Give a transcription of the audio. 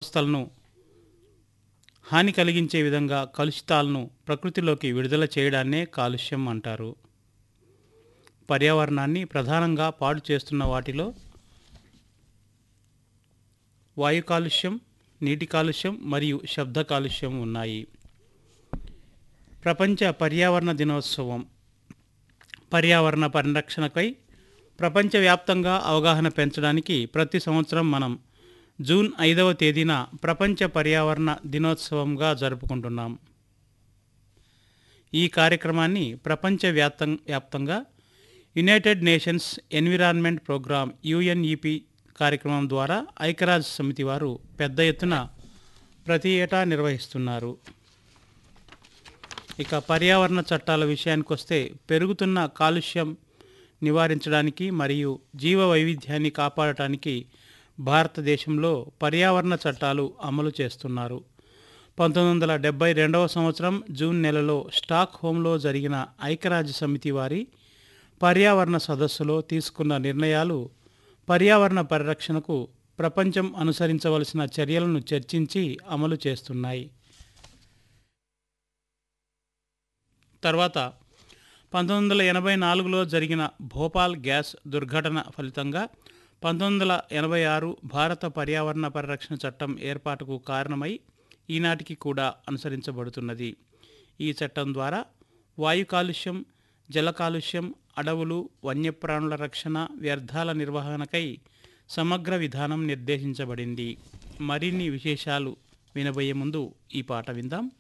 వ్యవస్థలను హాని కలిగించే విధంగా కలుషితాలను ప్రకృతిలోకి విడుదల చేయడాన్నే కాలుష్యం అంటారు పర్యావరణాన్ని ప్రధానంగా పాడు చేస్తున్న వాటిలో వాయు కాలుష్యం నీటి కాలుష్యం మరియు శబ్ద కాలుష్యం ఉన్నాయి ప్రపంచ పర్యావరణ దినోత్సవం పర్యావరణ పరిరక్షణపై ప్రపంచవ్యాప్తంగా అవగాహన పెంచడానికి ప్రతి సంవత్సరం మనం జూన్ ఐదవ తేదీన ప్రపంచ పర్యావరణ దినోత్సవంగా జరుపుకుంటున్నాం ఈ కార్యక్రమాన్ని ప్రపంచవ్యాప్తం వ్యాప్తంగా United Nations environment programme UNEP కార్యక్రమం ద్వారా ఐక్యరాజ్య సమితి వారు పెద్ద ఎత్తున ప్రతి ఏటా నిర్వహిస్తున్నారు ఇక పర్యావరణ చట్టాల విషయానికి వస్తే పెరుగుతున్న కాలుష్యం నివారించడానికి మరియు జీవ వైవిధ్యాన్ని కాపాడటానికి భారతదేశంలో పర్యావరణ చట్టాలు అమలు చేస్తున్నారు పంతొమ్మిది వందల డెబ్బై రెండవ సంవత్సరం జూన్ నెలలో స్టాక్ హోంలో జరిగిన ఐక్యరాజ్య సమితి వారి పర్యావరణ సదస్సులో తీసుకున్న నిర్ణయాలు పర్యావరణ పరిరక్షణకు ప్రపంచం అనుసరించవలసిన చర్యలను చర్చించి అమలు చేస్తున్నాయి తర్వాత పంతొమ్మిది వందల ఎనభై నాలుగులో జరిగిన భోపాల్ గ్యాస్ దుర్ఘటన ఫలితంగా పంతొమ్మిది వందల ఎనభై ఆరు భారత పర్యావరణ పరిరక్షణ చట్టం ఏర్పాటుకు కారణమై ఈనాటికి కూడా అనుసరించబడుతున్నది ఈ చట్టం ద్వారా వాయు కాలుష్యం జల కాలుష్యం అడవులు వన్యప్రాణుల రక్షణ వ్యర్థాల నిర్వహణకై సమగ్ర విధానం నిర్దేశించబడింది మరిన్ని విశేషాలు వినబోయే ముందు ఈ పాట విందాం